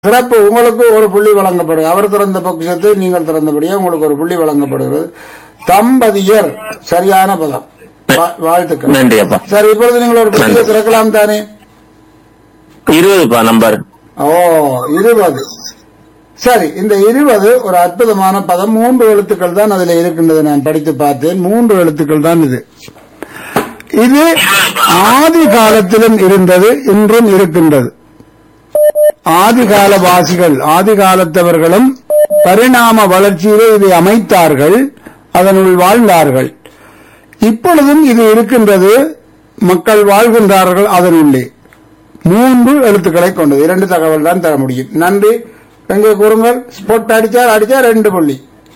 சிறப்பு உங்களுக்கு ஒரு புள்ளி வழங்கப்படுகிறது அவர் திறந்த பொக்கிஷத்தை நீங்கள் திறந்தபடியே உங்களுக்கு ஒரு புள்ளி வழங்கப்படுகிறது தம்பதியர் சரியான பதம் வா- வாழ்த்துக்கள் நன்றி அப்பா சரி இப்பொழுது நீங்கள் ஒரு புள்ளியை திறக்கலாம் தானே இருபதுப்பா நம்பர் ஓ இருபது சரி இந்த இருபது ஒரு அற்புதமான பதம் மூன்று எழுத்துக்கள் தான் அதில் இருக்கின்றது நான் படித்து பார்த்தேன் மூன்று எழுத்துக்கள் தான் இது இது ஆதி காலத்திலும் இருந்தது இன்றும் இருக்கின்றது ஆதிகால வாசிகள் ஆதி காலத்தவர்களும் பரிணாம வளர்ச்சியிலே இதை அமைத்தார்கள் அதனுள் வாழ்ந்தார்கள் இப்பொழுதும் இது இருக்கின்றது மக்கள் வாழ்கின்றார்கள் அதனுள்ளே மூன்று எழுத்துக்களை கொண்டது இரண்டு தகவல் தான் தர முடியும் நன்றி எங்கே கூறுங்கள் ஸ்போர்ட் அடிச்சார் அடிச்சா ரெண்டு புள்ளி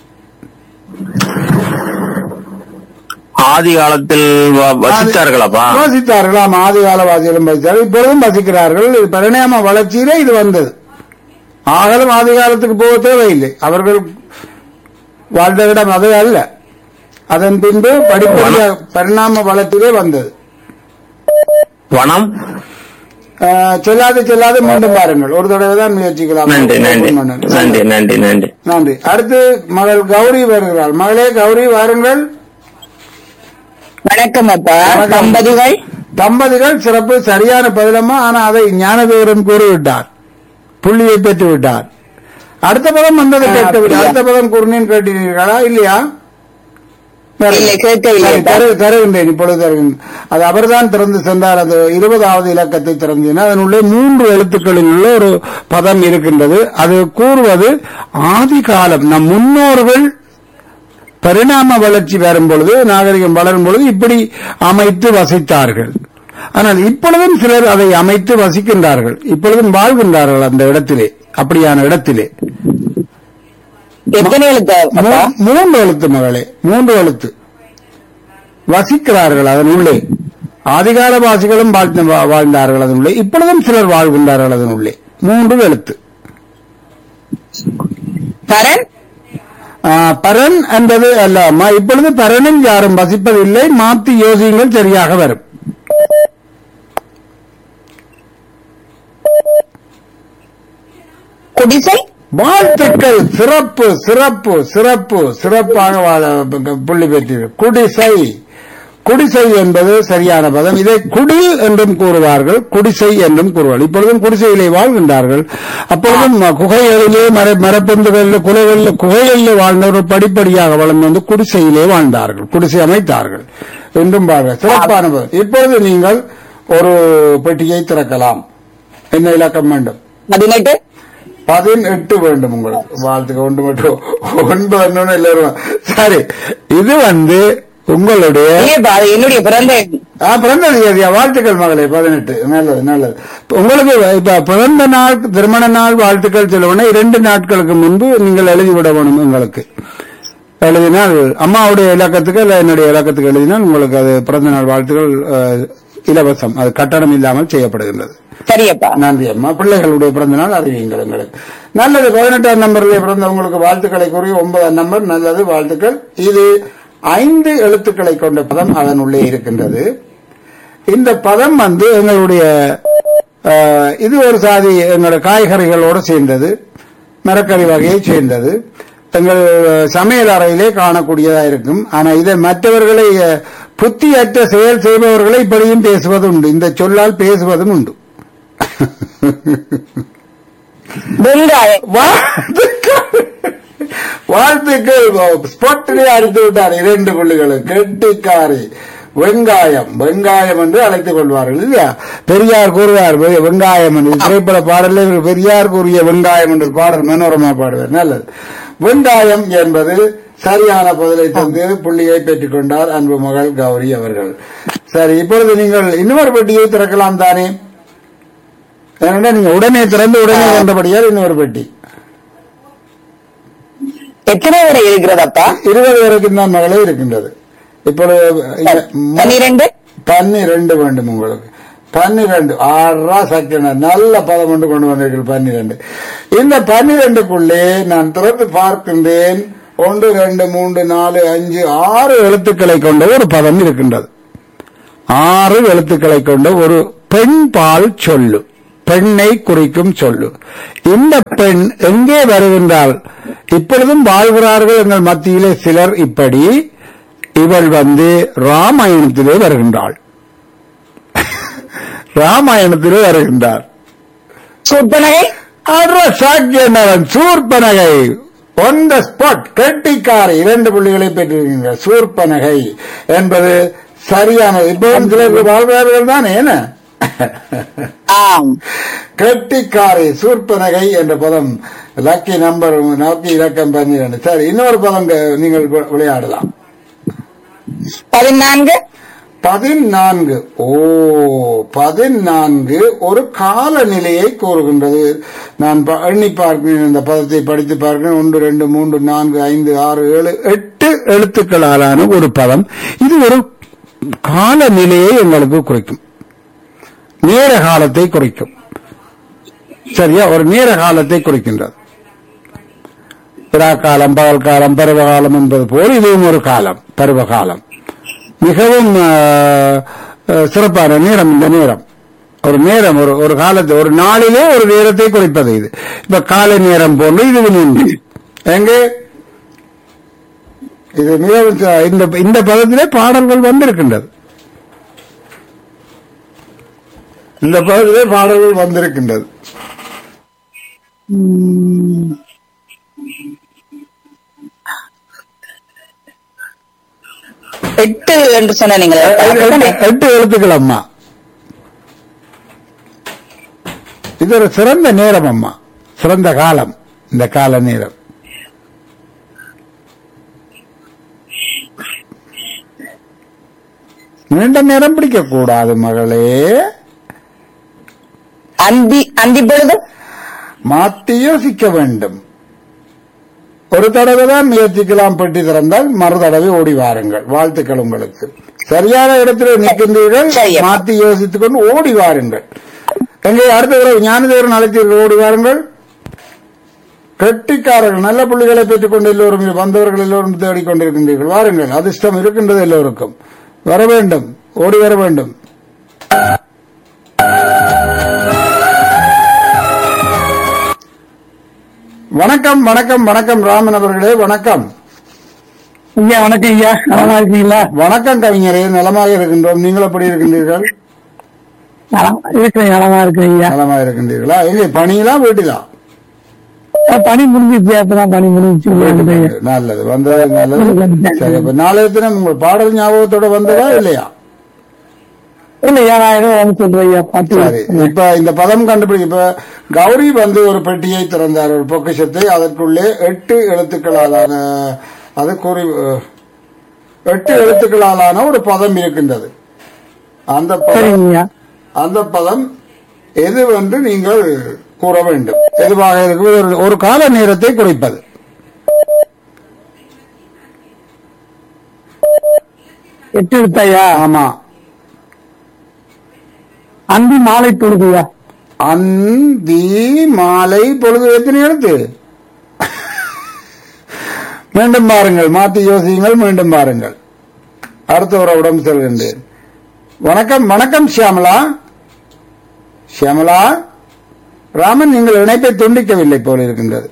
ஆதி காலத்தில் வ- வசித்தார்களாப்பா வசித்தார்கள் ஆமா ஆதி காலவாசிகளும் வசித்தார்கள் இப்பொழுதும் வசிக்கிறார்கள் இது பரிணாம வளர்ச்சியிலே இது வந்தது ஆகலும் ஆதி காலத்துக்கு போக தேவையில்லை அவர்கள் வாழ்ந்த இடம் அது அல்ல அதன் பின்பு படிப்படியாக பரிணாம வளர்ச்சியிலே வந்தது வனம் ஆஹ், செல்லாது செல்லாது மீண்டும் பாருங்கள் ஒரு தடவை தான் முயற்சிக்கலாம் நன்றி நன்றி நன்றி நன்றி நன்றி நன்றி அடுத்து மகள் கௌரி வருகிறாள் மகளே கௌரி வாருங்கள் வணக்கம் அப்பா வணக்கம். தம்பதிகள் தம்பதிகள் சிறப்பு சரியான பதிலமா ஆனா அதை ஞானதேவரன் கூறிவிட்டார் புள்ளியை பெற்று விட்டார் அடுத்த பதம் வந்ததை கேட்கவில்லை அடுத்த பதம் கூறினேன் கேட்டீர்களா இல்லையா சரி. இல்லை, கேட்கவில்லை. சரி, தரு- தருகின்றேன் இப்பொழுது தருகின்றேன் அது அவர்தான் திறந்து சென்றார் அது இருபதாவது இலக்கத்தை திறந்தேன் அதனுள்ளே மூன்று எழுத்துக்களில் உள்ள ஒரு பதம் இருக்கின்றது அது கூறுவது ஆதி காலம் நம் முன்னோர்கள் பரிணாம வளர்ச்சி வரும் பொழுது நாகரிகம் வளரும் பொழுது இப்படி அமைத்து வசித்தார்கள் ஆனால் இப்பொழுதும் சிலர் அதை அமைத்து வசிக்கின்றார்கள் இப்பொழுதும் வாழ்கின்றார்கள் அந்த இடத்திலே அப்படியான இடத்திலே எத்தனை எழுத்து அப்பா மூ- மூன்று எழுத்து மகளே மூன்று எழுத்து வசிக்கிறார்கள் அதன் உள்ளே ஆதிகாலவாசிகளும் வாழ்ந்த- வா- வாழ்ந்தார்கள் அதன் உள்ளே இப்பொழுதும் சிலர் வாழ்கின்றார்கள் அதன் உள்ளே மூன்று எழுத்து பரன் ஆ, பரன் என்பது அல்ல அம்மா இப்பொழுது பரனும் யாரும் வசிப்பதில்லை மாத்தி யோசியுங்கள் சரியாக வரும் குடிசை வாழ்த்துக்கள் சிறப்பு சிறப்பு சிறப்பு சிறப்பாக வாழ- புள்ளி பெற்றீர்கள் குடிசை குடிசை என்பது சரியான பதம் இதை குடில் என்றும் கூறுவார்கள் குடிசை என்றும் கூறுவார்கள் இப்பொழுதும் குடிசையிலே வாழ்கின்றார்கள் அப்பொழுதும் குகைகளிலே மர மரப்பந்துகளில் குலைகளில் குகைகளில் வாழ்ந்தவர்கள் படிப்படியாக வளர்ந்து வந்து குடிசையிலே வாழ்ந்தார்கள் குடிசை அமைத்தார்கள் என்றும் வாழ்க சிறப்பான பதம் இப்பொழுது நீங்கள் ஒரு பெட்டியை திறக்கலாம் என்ன இலக்கம் வேண்டும் பதினெட்டு பதினெட்டு வேண்டும் உங்களுக்கு வாழ்த்துக்க ஒன்று மட்டும் ஒன்பது ஒன்று எல்லாரும் சரி இது வந்து உங்களுடைய இல்லையப்பா அது என்னுடைய பிறந்த ஆ, பிறந்த தேதியா வாழ்த்துக்கள் மகளே பதினெட்டு நல்லது நல்லது உங்களுக்கு இப்ப பிறந்த நாள் திருமண நாள் வாழ்த்துக்கள் சொல்லுவோம்னா இரண்டு நாட்களுக்கு முன்பு நீங்கள் எழுதிவிட வேணும் உங்களுக்கு எழுதினால் அம்மாவுடைய இலக்கத்துக்கு இல்ல என்னுடைய இலக்கத்துக்கு எழுதினால் உங்களுக்கு அது பிறந்த நாள் வாழ்த்துக்கள் அஹ், இலவசம் அது கட்டணம் இல்லாமல் செய்யப்படுகின்றது சரியப்பா நன்றி அம்மா பிள்ளைகளுடைய பிறந்த நாள் அறிவியுங்கள் எங்களுக்கு நல்லது பதினெட்டாம் நம்பரில் பிறந்தவங்களுக்கு வாழ்த்துக்களை கூறி ஒன்பதாம் நம்பர் நல்லது வாழ்த்துக்கள் இது ஐந்து எழுத்துக்களை கொண்ட பதம் அதன் உள்ளே இருக்கின்றது இந்த பதம் வந்து எங்களுடைய அஹ், இது ஒரு சாதி எங்களுடைய காய்கறிகளோடு சேர்ந்தது மரக்கறி வகையை சேர்ந்தது எங்கள் சமையல் அறையிலே காணக்கூடியதா இருக்கும் ஆனா இதை மற்றவர்களை அஹ், புத்தியற்ற செயல் செய்பவர்களை இப்படியும் பேசுவது உண்டு இந்த சொல்லால் பேசுவதும் உண்டு வெங்காயம் வாழ்த்துக்கள் வாழ்த்துக்கள் ஸ்பாட்டிலே அடித்து விட்டார் இரண்டு புள்ளிகளும் கெட்டிக்காரி வெங்காயம் வெங்காயம் என்று அழைத்துக் கொள்வார்கள் இல்லையா பெரியார் கூறுவார் வெ- வெங்காயம் என்று திரைப்பட பாடலில் இவர் பெரியார் கூறிய வெங்காயம் என்று பாடல் மனோரமா பாடுவார் நல்லது வெங்காயம் என்பது சரியான பதிலை தந்து புள்ளியை பெற்றுக் கொண்டார் அன்பு மகள் கௌரி அவர்கள் சரி இப்பொழுது நீங்கள் இன்னொரு பெட்டியை திறக்கலாம் தானே ஏனென்றால் நீங்க உடனே திறந்து உடனே வந்தபடியால் இன்னொரு பெட்டி எத்தனை வரை இருக்கிறதப்பா இருபது வரைக்கும் தான் மகளே இருக்கின்றது இப்பொழுது இங்க ம- பன்னிரெண்டு பன்னிரண்டு வேண்டும் உங்களுக்கு பன்னிரண்டு ஆறா சக்கினர் நல்ல பதம் கொண்டு கொண்டு வந்தீர்கள் பன்னிரண்டு இந்த பன்னிரண்டுக்குள்ளே நான் திறந்து பார்க்கின்றேன் ஒன்று ரெண்டு மூன்று நாலு அஞ்சு ஆறு எழுத்துக்களை கொண்ட ஒரு பதம் இருக்கின்றது ஆறு எழுத்துக்களை கொண்ட ஒரு பெண் பால் சொல்லு பெண்ணை குறிக்கும் சொல்லு இந்த பெண் எங்கே வருகின்றாள் இப்பொழுதும் வாழ்கிறார்கள் எங்கள் மத்தியிலே சிலர் இப்படி இவள் வந்து ராமாயணத்திலே வருகின்றாள் ராமாயணத்திலே வருகின்றார் சூப்பனகை அற சாக்கியனவன் சூர்பனகை ஒன் த ஸ்பாட் கெட்டிக்காரை இரண்டு புள்ளிகளை பெற்றிருக்கின்ற சூர்பனகை என்பது சரியானது இப்போ சிலர் வாழ்வார்கள் தானே என்ன ஆம் கெட்டிக்காரை சூர்பனகை என்ற பதம் லக்கி நம்பர் லக்கி இலக்கம் பன்னிரண்டு சரி இன்னொரு பதம் க- நீங்கள் வி- விளையாடலாம் பதினான்கு பதினான்கு ஓ பதினான்கு ஒரு காலநிலையை கூறுகின்றது நான் ப- எண்ணி பார்க்கிறேன் இந்த பதத்தை படித்து பார்க்கிறேன் ஒன்று ரெண்டு மூன்று நான்கு ஐந்து ஆறு ஏழு எட்டு எழுத்துக்களாலான ஒரு பதம் இது ஒரு காலநிலையை எங்களுக்கு குறிக்கும் நேர காலத்தை குறிக்கும் சரியா ஒரு நேர காலத்தை குறிக்கின்றது காலம் பகல் காலம் பருவகாலம் என்பது போல் இதுவும் ஒரு காலம் பருவகாலம் மிகவும் ஆஹ், ஆஹ், சிறப்பான நேரம் இந்த நேரம் ஒரு நேரம் ஒரு ஒரு காலத்தை ஒரு நாளிலே ஒரு நேரத்தை குறிப்பது இது இப்ப காலை நேரம் போன்று இது நின்று எங்கே இது மிகவும் ச- இந்த இந்த பதத்திலே பாடல்கள் வந்திருக்கின்றது இந்த பதத்திலே பாடல்கள் வந்திருக்கின்றது எட்டு என்று சொன்ன நீங்கள் எட்டு எட்டு எழுத்துக்கள் அம்மா இது ஒரு சிறந்த நேரம் அம்மா சிறந்த காலம் இந்த கால நேரம் நீண்ட நேரம் பிடிக்க கூடாது மகளே அந்தி அந்தி பொழுது மாற்றி யோசிக்க வேண்டும் ஒரு தடவை தான் முயற்சிக்கலாம் பெட்டி திறந்தால் மறு தடவை ஓடி வாருங்கள் வாழ்த்துக்கள் உங்களுக்கு சரியான இடத்தில் நிற்கின்றீர்கள் சரி. மாற்றி யோசித்துக் கொண்டு ஓடி வாருங்கள் எங்கே அடுத்த தடவை ஞானதேவன் அழைத்தீர்கள் ஓடி வாருங்கள் கெட்டிக்காரர்கள் நல்ல புள்ளிகளை பெற்றுக் கொண்டு எல்லோரும் வந்தவர்கள் எல்லோரும் தேடிக்கொண்டிருக்கின்றீர்கள் வாருங்கள் அதிர்ஷ்டம் இருக்கின்றது எல்லோருக்கும் வர வேண்டும் ஓடி வர வேண்டும் வணக்கம் வணக்கம் வணக்கம் ராமன் அவர்களே வணக்கம் ஐயா வணக்கம் ஐயா நலமா இருக்கீங்களா வணக்கம் கவிஞரே நலமாக இருக்கின்றோம் நீங்கள் எப்படி இருக்கின்றீர்கள் நலம் இருக்கிறேன் நலமா இருக்கிறேன் ஐயா நலமாக இருக்கின்றீர்களா எங்க பணியிலா வீட்டிலா அஹ் பணி முடிஞ்சிச்சு அப்பதான் பணி முடிஞ்சிச்சு ஐயா. நல்லது வந்தது நல்லது சரி அப்ப நாளைய தினம் உங்கள் பாடல் ஞாபகத்தோட வந்ததா இல்லையா இல்ல ஐயா நான் ஏதோ வந்து சொல்றேன் ஐயா பாத்து சரி இப்ப இந்த பதம் கண்டுபிடி இப்ப கௌரி வந்து ஒரு பெட்டியை திறந்தார் ஒரு பொக்கிஷத்தை அதற்குள்ளே எட்டு எழுத்துக்களாலான அது கூறி அஹ், எட்டு எழுத்துக்களாலான ஒரு பதம் இருக்கின்றது அந்த பதம் சரிங்க ஐயா அந்த பதம் எது என்று நீங்கள் கூற வேண்டும் எதுவாக இருக்கும் ஒரு- ஒரு கால நேரத்தை குறிப்பது எட்டு எடுத்தாயா ஆமா அந்தி மாலை பொழுது ஐயா அந்தி மாலை பொழுது எத்தனை எழுத்து மீண்டும் பாருங்கள் மாற்றி யோசியுங்கள் மீண்டும் பாருங்கள் அடுத்த உறவிடம் செல்கின்றேன் வணக்கம் வணக்கம் ஷியாமலா ஷியாமலா ராமன் நீங்கள் இணைப்பை துண்டிக்கவில்லை போல இருக்கின்றது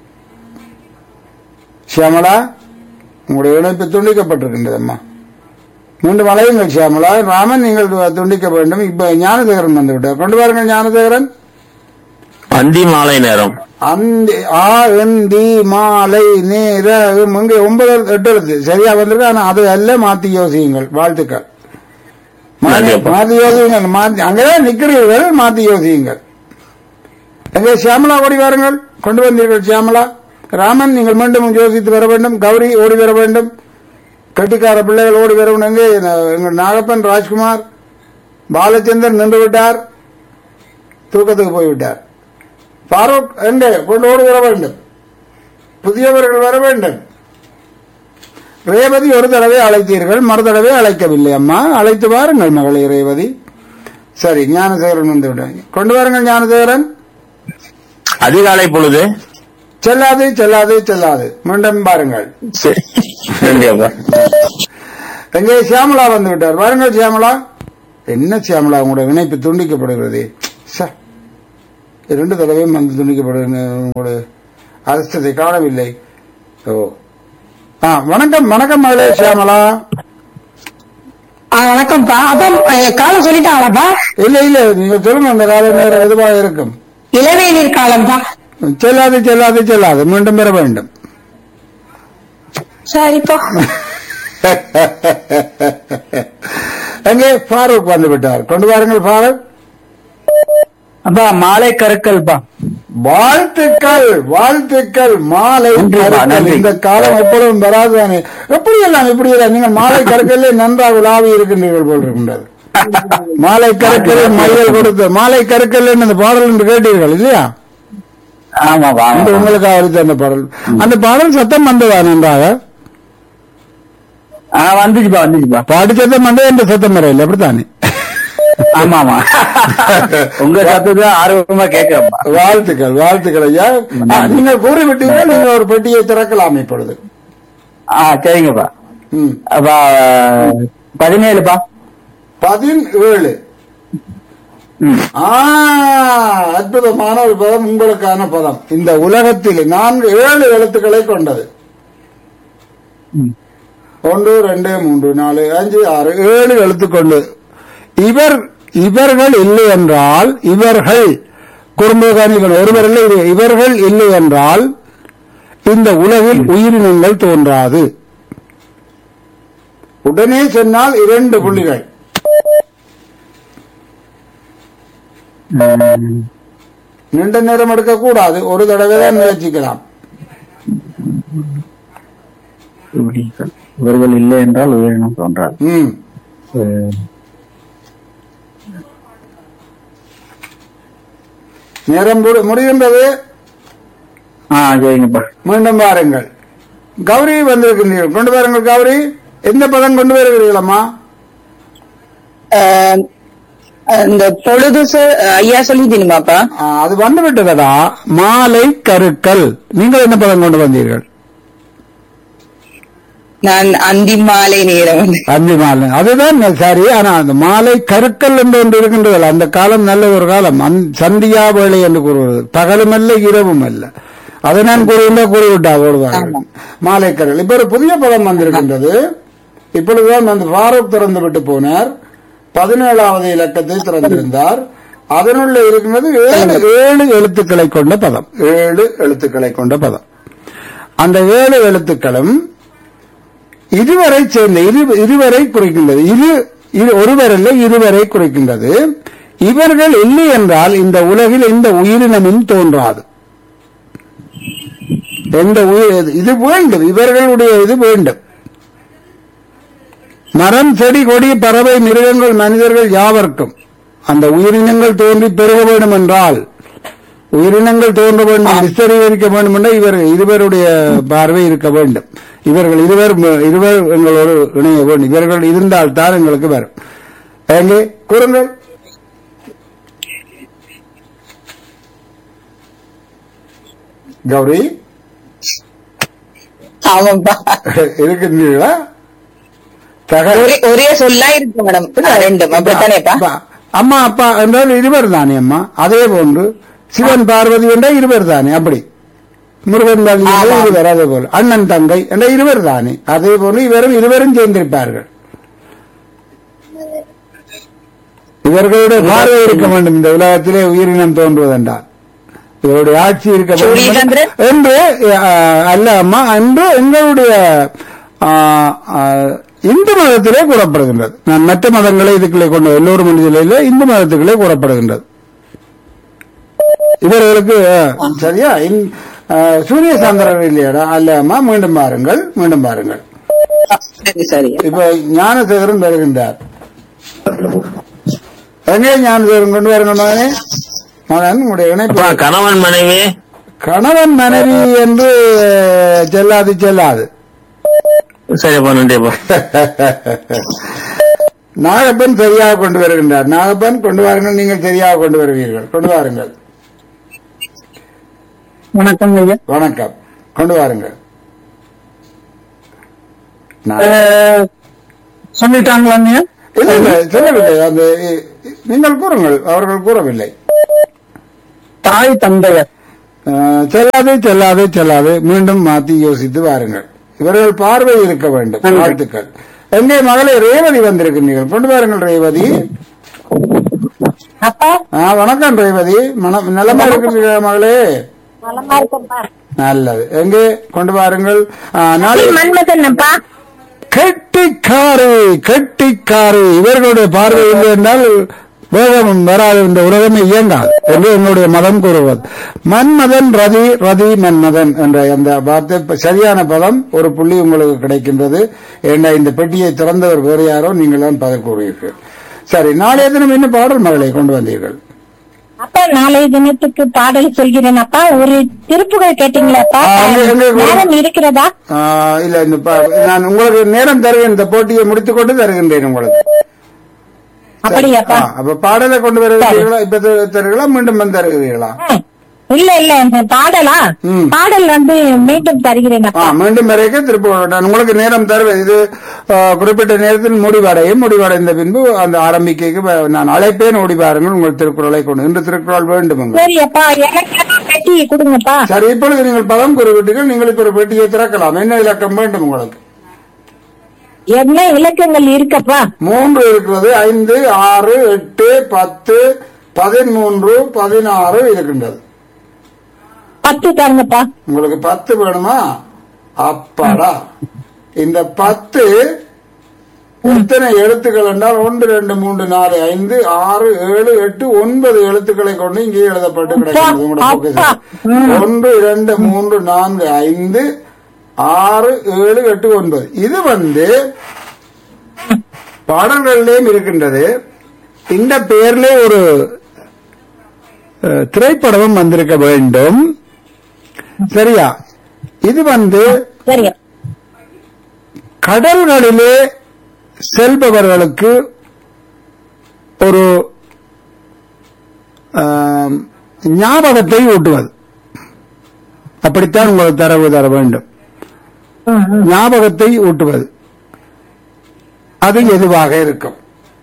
ஷியாமலா உங்களுடைய இணைப்பு துண்டிக்கப்பட்டிருக்கின்றது அம்மா மீண்டும் அலையுங்கள் ஷியாமலா ராமன் நீங்கள் துண்டிக்க வேண்டும் இப்ப ஞானதேகரன் வந்து விட்டார் கொண்டு வாருங்கள் ஞானதேகரன் அந்தி மாலை நேரம் அந்தி ஆ எந்தி மாலை நேர இங்கே ஒன்பது எட்டு எழுத்து சரியா வந்திருக்கு ஆனா அது அல்ல மாத்தி யோசியுங்கள் வாழ்த்துக்கள் மாத்தி- நன்றிப்பா. மாத்தி யோசியுங்கள் மாத்தி அங்கதான் நிக்கிறீர்கள் மாத்தி யோசியுங்கள் எங்கே சியாமலா ஓடி வாருங்கள் கொண்டு வந்தீர்கள் சியாமலா ராமன் நீங்கள் மீண்டும் யோசித்து வர வேண்டும் கௌரி ஓடி வர வேண்டும் கட்டிக்கார பிள்ளைகள் ஓடி வர வேண்டும் எங்கே ந- எங்கள் நாகப்பன் ராஜ்குமார் பாலச்சந்தர் நின்று விட்டார் தூக்கத்துக்கு போய்விட்டார் ஃபாரூக் எங்கே கொண்டு ஓடி வர வேண்டும் புதியவர்கள் வர வேண்டும் ரேவதி ஒரு தடவை அழைத்தீர்கள் மறு தடவை அழைக்கவில்லை அம்மா அழைத்து வாருங்கள் மகளே ரேவதி சரி ஞானசேகரன் வந்து விட்டாங்க கொண்டு வாருங்கள் ஞானசேகரன் அதிகாலை பொழுது செல்லாது செல்லாது செல்லாது மீண்டும் பாருங்கள் சரி நன்றி அப்பா எங்கே சியாமலா வந்து விட்டார் வாருங்கள் சியாமலா என்ன சியாமலா உங்களுடைய இணைப்பு துண்டிக்கப்படுகிறது ச இரண்டு தடவையும் வந்து துணிக்கப்படும் உங்களுடைய அதிர்ஷ்டத்தை காணவில்லை ஓ ஆ வணக்கம் வணக்கம் மகளே சியாமலா ஆ, வணக்கம்ப்பா அதான் அஹ், காலம் சொல்லிட்டாங்களாப்பா இல்ல இல்ல நீங்க சொல்லுங்க அந்த கால நேரம் எதுவாக இருக்கும் இளவேநீர் காலம்ப்பா செல்லாது செல்லாது செல்லாது மீண்டும் பெற வேண்டும் சரிப்பா எங்கே ஃபாரூக் வந்து விட்டார் கொண்டு வாருங்கள் ஃபாரூக் அப்பா மாலை கருக்கள்ப்பா வாழ்த்துக்கள் வாழ்த்துக்கள் மாலை நன்றிப்பா, கருக்கல். நன்றி. இந்த காலம் எப்பொழுதும் வராதுதானே எப்படி எல்லாம் இப்படி எல்லாம் நீங்கள் மாலை கருக்கல்ல நன்றாக உலாவி இருக்கின்றீர்கள் போல் இருக்கின்றது மாலை கருக்கல் மையல் கொடுத்து மாலை கருக்கல் அந்த பாடல் என்று கேட்டீர்கள் இல்லையா ஆமாப்பா இந்த உங்களுக்கு அளித்த அந்த பாடல் அந்த பாடல் சத்தம் வந்ததா நன்றாக ஆ வந்துச்சுப்பா வந்துச்சுப்பா பாட்டு சத்தம் வந்தது என்ற சத்தம் வரையில் அப்படித்தானே ஆமா ஆமா உங்க சத்தத்தை ஆர்வமா கேட்கிறப்பா வாழ்த்துக்கள் வாழ்த்துக்கள் ஐயா ஆ, நீங்கள் கூறிவிட்டீர்கள் நீங்கள் ஒரு பெட்டியை திறக்கலாம் இப்பொழுது ஆ சரிங்கப்பா ம். அப்பா பதினேழுப்பா பதினேழு ம் ஆ, அற்புதமான ஒரு பதம் உங்களுக்கான பதம் இந்த உலகத்தில் நான்கு ஏழு எழுத்துக்களை கொண்டது ம். ஒன்று ரெண்டு மூன்று நாலு அஞ்சு ஆறு ஏழு எழுத்து கொண்டு இவர் இவர்கள் இல்லை என்றால் இவர்கள் குறும்புகானிகள் ஒருவர் இல்லை இரு- இவர்கள் இல்லை என்றால் இந்த உலகில் உயிரினங்கள் தோன்றாது உடனே சொன்னால் இரண்டு புள்ளிகள் ம். நீண்ட நேரம் எடுக்கக்கூடாது ஒரு தடவை தான் முயற்சிக்கலாம் புலிகள். இவர்கள் இல்லை என்றால் உயிரினம் தோன்றாது ம் அஹ், நேரம் முடி- முடிகின்றது ஆ சரிங்கப்பா மீண்டும் பாருங்கள் கௌரி வந்திருக்கின்றீர்கள் கொண்டு பாருங்கள் கௌரி எந்த பதம் கொண்டு வருகிறீர்களம்மா அஹ், இந்த பொழுது சொ- ஐயா சொல்லி தெரியுமாப்பா ஆ, அது வந்து விட்டதடா மாலை கருக்கல் நீங்கள் என்ன பதம் கொண்டு வந்தீர்கள் நான் அந்தி மாலை நேரம் வந்து அந்தி மாலை அதுதான் சரி ஆனா அந்த மாலை கருக்கல் என்று ஒன்று இருக்கின்றதில்ல அந்த காலம் நல்ல ஒரு காலம் அந்- சந்தியா வேலை என்று கூறுவது பகலும் அல்ல இரவும் அல்ல அதை நான் கூறுகின்ற கூறிவிட்டா ஓடுவார்கள் மாலை கருக்கல் இப்ப ஒரு புதிய பதம் வந்திருக்கின்றது இப்பொழுதுதான் அந்த ஃபாரூக் திறந்து விட்டு போனார் பதினேழாவது இலக்கத்தை திறந்திருந்தார் அதனுள்ள இருக்கின்றது ஏழு ஏழு எழுத்துக்களை கொண்ட பதம் ஏழு எழுத்துக்களை கொண்ட பதம் அந்த ஏழு எழுத்துக்களும் இதுவரை சேர்ந்த இரு இருவரை குறிக்கின்றது இரு இரு ஒருவர் அல்ல இருவரை குறிக்கின்றது இவர்கள் இல்லை என்றால் இந்த உலகில் எந்த உயிரினமும் தோன்றாது எந்த உயிர் இது வேண்டும் இவர்களுடைய இது வேண்டும் மரம் செடி கொடி பறவை மிருகங்கள் மனிதர்கள் யாவர்க்கும் அந்த உயிரினங்கள் தோன்றி பெருக வேண்டும் என்றால் உயிரினங்கள் தோன்ற வேண்டும் விஸ்தரீகரிக்க வேண்டும் என்றால் இவர் இருவருடைய பார்வை இருக்க வேண்டும் இவர்கள் இருவர் இருவர் எங்களோடு இணைய வேண்டும் இவர்கள் இருந்தால் தான் எங்களுக்கு வரும் எங்கே கூறுங்கள் கௌரி ஆமாப்பா இருக்கின்றீர்களா தகவல் ஒரே ஒரே சொல்லா இருக்கு மேடம் ரெண்டும் அப்படித்தானேப்பா அப்பா, அம்மா அப்பா என்றால் இருவர் தானே அம்மா அதே போன்று சிவன் பார்வதி என்றால் இருவர் தானே அப்படி முருகன் தம்பி என்றால் இருவர் அதே போல அண்ணன் தங்கை என்ற இருவர் தானே அதே போன்று இவரும் இருவரும் சேர்ந்திருப்பார்கள் இவர்களுடைய பார்வை இருக்க வேண்டும் இந்த உலகத்திலே உயிரினம் தோன்றுவதென்றால் இவருடைய ஆட்சி இருக்க வேண்டும் சூரியசந்திரன்? என்று அஹ், அல்ல அம்மா என்று எங்களுடைய ஆஹ், ஆஹ், இந்து மதத்திலே கூறப்படுகின்றது நான் மற்ற மதங்களை இதுக்குள்ளே கொண்டு எல்லோரும் மனிதர்களே இந்து மதத்துக்குள்ளே கூறப்படுகின்றது இவர்களுக்கு அஹ், சரியா இந்- அஹ், சூரிய சந்திரன் இல்லையாடா அல்ல அம்மா மீண்டும் பாருங்கள் மீண்டும் பாருங்கள் சரி சரி இப்ப ஞானசேகரன் வருகின்றார் எங்கே ஞானசேகரன் கொண்டு வருங்கள் மகனே மகன் உங்களுடைய இணைப்பு அப்பா கணவன் மனைவி கணவன் மனைவி என்று செல்லாது செல்லாது சரிப்பா நன்றிப்பா நாகப்பன் சரியாக கொண்டு வருகின்றார் நாகப்பன் கொண்டு வாருங்கள் நீங்கள் சரியாக கொண்டு வருவீர்கள் கொண்டு வாருங்கள் வணக்கம் ஐயா வணக்கம் கொண்டு வாருங்கள் நான்- அஹ், சொல்லிட்டாங்களா ஐயா இல்லை இல்லை சொல்லவில்லை அந்த நீங்கள் கூறுங்கள் அவர்கள் கூறவில்லை தாய் தந்தையர் அஹ், செல்லாது செல்லாது செல்லாது மீண்டும் மாத்தி யோசித்து வாருங்கள் இவர்கள் பார்வை இருக்க வேண்டும் நன்றி. வாழ்த்துக்கள் எங்கே மகளே ரேவதி வந்திருக்கிறீர்கள் கொண்டு வாருங்கள் ரேவதி அப்பா ஆ, வணக்கம் ரேவதி மனம் நலமா இருக்கிறீர்களா மகளே நலமா இருக்கேன்ப்பா நல்லது எங்கே கொண்டு வாருங்கள் ஆ, நாளை மன்மதன் அப்பா கெட்டிக்காரு கெட்டிக்காரு இவர்களுடைய பார்வை இல்லை என்றால் வேகம் வராது இந்த உலகமே இயங்காது என்று என்னுடைய மதம் கூறுவது மன்மதன் ரதி ரதி மன்மதன் என்ற அந்த வார்த்தை இப்ப சரியான பதம் ஒரு புள்ளி உங்களுக்கு கிடைக்கின்றது என்ற இந்த பெட்டியை திறந்தவர் வேறு யாரோ நீங்கள் தான் பதில் கூறுவீர்கள் சரி நாளைய தினம் என்ன பாடல் மகளை கொண்டு வந்தீர்கள் அப்பா நாளைய தினத்துக்கு பாடல் சொல்கிறேன் அப்பா ஒரு திருப்புகள் கேட்டீங்களாப்பா ஆ, எங்க- எங்க- நேரம் இருக்கிறதா ஆ, இல்ல இந்த பா- நான் உங்களுக்கு நேரம் தருவேன் இந்த போட்டியை முடித்துக் கொண்டு தருகின்றேன் உங்களுக்கு அப்படியாப்பா ஆ, அப்ப பாடலை கொண்டு வருகிறீர்களா இப்ப த- தருகிறீர்களா மீண்டும் வந்து தருகிறீர்களா ஆ, இல்ல இல்ல இந்த பாடலா ம். பாடல் வந்து மீண்டும் தருகிறேன் ஆ, அப்பா மீண்டும் வரைக்க திருப்பி நான் உங்களுக்கு நேரம் தருவேன் இது ஆ, குறிப்பிட்ட நேரத்தில் முடிவடையும் முடிவடைந்த பின்பு அந்த ஆரம்பிக்கைக்கு வ- நான் அழைப்பேன் ஓடி பாருங்கள் உங்கள் திருக்குறளை கொண்டு இன்று திருக்குறள் வேண்டும் உங்களுக்கு. சரி அப்பா எனக்கு எல்லாம் கட்டி கொடுங்கப்பா சரி இப்பொழுது நீங்கள் பதம் குறிப்பிட்டீர்கள் நீங்கள் இப்ப ஒரு பெட்டியை திறக்கலாம் என்ன இலக்கம் வேண்டும் உங்களுக்கு என்ன இலக்கங்கள் இருக்கப்பா மூன்று இருக்கிறது ஐந்து ஆறு எட்டு பத்து பதிமூன்று பதினாறு இருக்கின்றது பத்து தருங்கப்பா உங்களுக்கு பத்து வேணுமா அப்பாடா இந்த பத்து எத்தனை எழுத்துக்கள் என்றால் ஒன்று ரெண்டு மூன்று நாலு ஐந்து ஆறு ஏழு எட்டு ஒன்பது எழுத்துக்களை கொண்டு இங்கே எழுதப்பட்டு கிடக்கிறது உங்களுடைய அப்பா. பொக்கிஷம். ஒன்று இரண்டு மூன்று நான்கு ஐந்து ஆறு ஏழு எட்டு ஒன்பது இது வந்து பாடல்களிலேயும் இருக்கின்றது இந்த பெயர்ல ஒரு அஹ், திரைப்படமும் வந்திருக்க வேண்டும் சரியா இது வந்து சரி கடல்களிலே செல்பவர்களுக்கு ஒரு ஆம், ஞாபகத்தை ஊட்டுவது அப்படித்தான் உங்களுக்கு தரவு தர வேண்டும் ம், ம். ஞாபகத்தை ஊட்டுவது அது எதுவாக இருக்கும்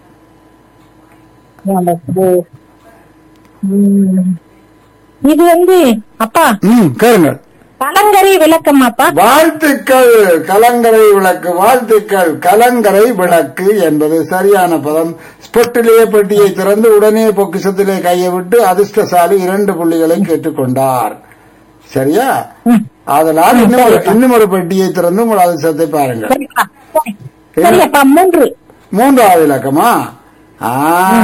எனக்கு, ம், இது வந்து அப்பா ம் கேளுங்கள் கலங்கரை விளக்கம் அப்பா வாழ்த்துக்கள் கலங்கரை விளக்கு வாழ்த்துக்கள் கலங்கரை விளக்கு என்பது சரியான பதம் ஸ்பொட்டிலேயே பெட்டியை திறந்து உடனே பொக்கிஷத்திலே கையை விட்டு அதிர்ஷ்டசாலி இரண்டு புள்ளிகளை கேட்டுக்கொண்டார் சரியா அதனால் இன்னும் ஒரு- இன்னும் ஒரு பெட்டியை திறந்து உங்கள் அதிர்ஷ்டத்தை பாருங்கள் சரிப்பா சரி. சரி அப்பா மூன்று மூன்றாவது இலக்கமா ஆ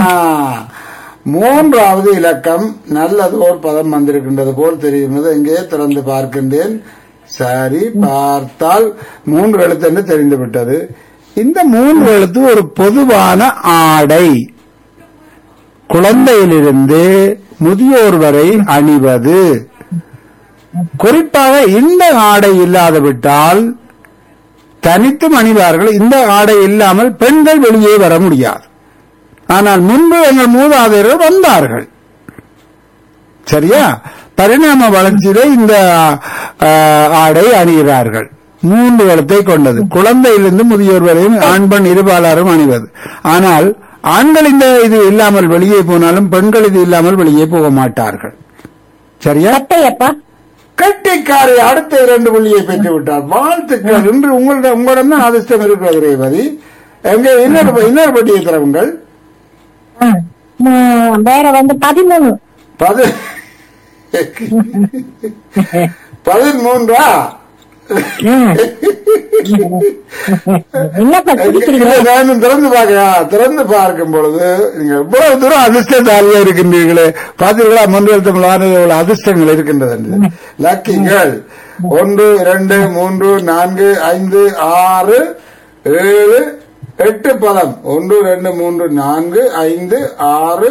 மூன்றாவது இலக்கம் நல்லது ஒரு பதம் வந்திருக்கின்றது போல் தெரிகிறது இங்கே திறந்து பார்க்கின்றேன் சரி பார்த்தால் மூன்று எழுத்து என்று தெரிந்து விட்டது இந்த மூன்று எழுத்து ஒரு பொதுவான ஆடை குழந்தையிலிருந்து முதியோர் வரை அணிவது குறிப்பாக இந்த ஆடை இல்லாது விட்டால் தனித்தும் அணிவார்கள் இந்த ஆடை இல்லாமல் பெண்கள் வெளியே வர முடியாது ஆனால் முன்பு எங்கள் மூதாதையர்கள் வந்தார்கள் சரியா பரிணாம வளர்ச்சியிலே இந்த ஆ, ஆடை அணிகிறார்கள் மூன்று எழுத்தை கொண்டது குழந்தையிலிருந்து முதியோர் வரையும் ஆண் பெண் இருபாலாரும் அணிவது ஆனால் ஆண்கள் இந்த இது இல்லாமல் வெளியே போனாலும் பெண்கள் இது இல்லாமல் வெளியே போக மாட்டார்கள் சரியா சட்டை அப்பா கட்டிக்காரை அடுத்த இரண்டு புள்ளியை பெற்று விட்டார் வாழ்த்துக்கள் இன்று உங்களிடம் உங்களிடம் தான் அதிர்ஷ்டம் இருக்கிறது ரேவதி எங்க இன்னொரு இன்னொரு பட்டியை தரவுங்கள் ம். ம், வேற வந்து பதிமூணு பதி பதிமூன்றா ம். என்னப்பா குடிக்கிறீங்க இல்லை, நானும் திறந்து பார்க்க திறந்து பார்க்கும் பொழுது நீங்க இவ்வளவு தூரம் அதிர்ஷ்டசாலியா இருக்கின்றீர்களே பாத்தீங்களா மன்றியல் தமிழ் ஆணைய அதிர்ஷ்டங்கள் இருக்கின்றது என்று லக்கிங்கள் ஒன்று இரண்டு மூன்று நான்கு ஐந்து ஆறு ஏழு எட்டு பதம் ஒன்று ரெண்டு மூன்று நான்கு ஐந்து ஆறு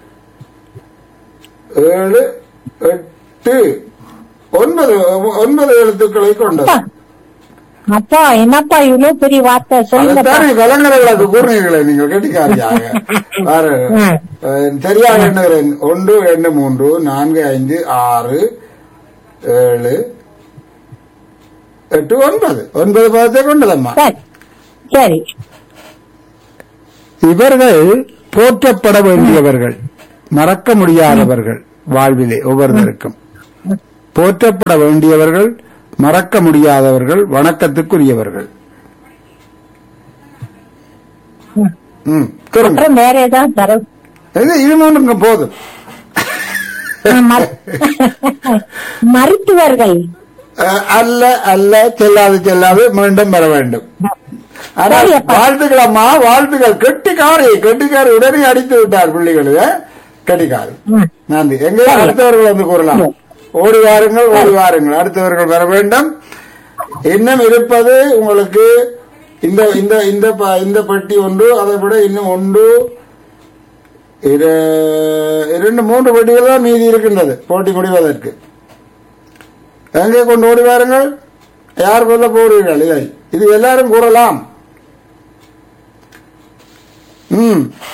ஏழு எட்டு ஒன்பது ஒன்பது எழுத்துக்களை கொண்டது அப்பா அப்பா என்னப்பா இவ்வளவு பெரிய வார்த்தை சொல்லுங்கப்பா அதைத்தானே கலங்கரை விளக்கு கூறினீர்களே நீங்கள் கெட்டிக்காரியாக பாரு ம். அஹ், சரியாக எண்ணுகிறேன் ஒன்று ரெண்டு மூன்று நான்கு ஐந்து ஆறு ஏழு எட்டு ஒன்பது ஒன்பது பதத்தை கொண்டதம்மா சரி சரி இவர்கள் போற்றப்பட வேண்டியவர்கள் மறக்க முடியாதவர்கள் வாழ்விலே ஒவ்வொருவருக்கும் போற்றப்பட வேண்டியவர்கள் மறக்க முடியாதவர்கள் வணக்கத்துக்குரியவர்கள் ம் சொல்லுங்க அப்புறம் வேற ஏதாவது தர இது இது மூணுங்க போதும் மரு- மருத்துவர்கள் அஹ், அல்ல அல்ல செல்லாது செல்லாது மீண்டும் வர வேண்டும் ஆனால் சரி அப்பா. வாழ்த்துக்கள் அம்மா வாழ்த்துக்கள் கெட்டிக்காரி கெட்டிக்காரி உடனே அடித்து விட்டார் பிள்ளைகள் கெட்டிக்காரி ம். நன்றி எங்கே அடுத்தவர்கள் வந்து கூறலாம் ஓடி வாருங்கள் ஓடி வாருங்கள் அடுத்தவர்கள் வர வேண்டும் இன்னும் இருப்பது உங்களுக்கு இந்த இந்த இந்த ப- இந்த பெட்டி ஒன்று அதை விட இன்னும் ஒன்று இரு- இரண்டு மூன்று பெட்டிகள் தான் மீதி இருக்கின்றது போட்டி முடிவதற்கு எங்கே கொண்டு ஓடி வாருங்கள் யார் கொல்ல போறீர்கள் இதை இது எல்லாரும் கூறலாம் ம்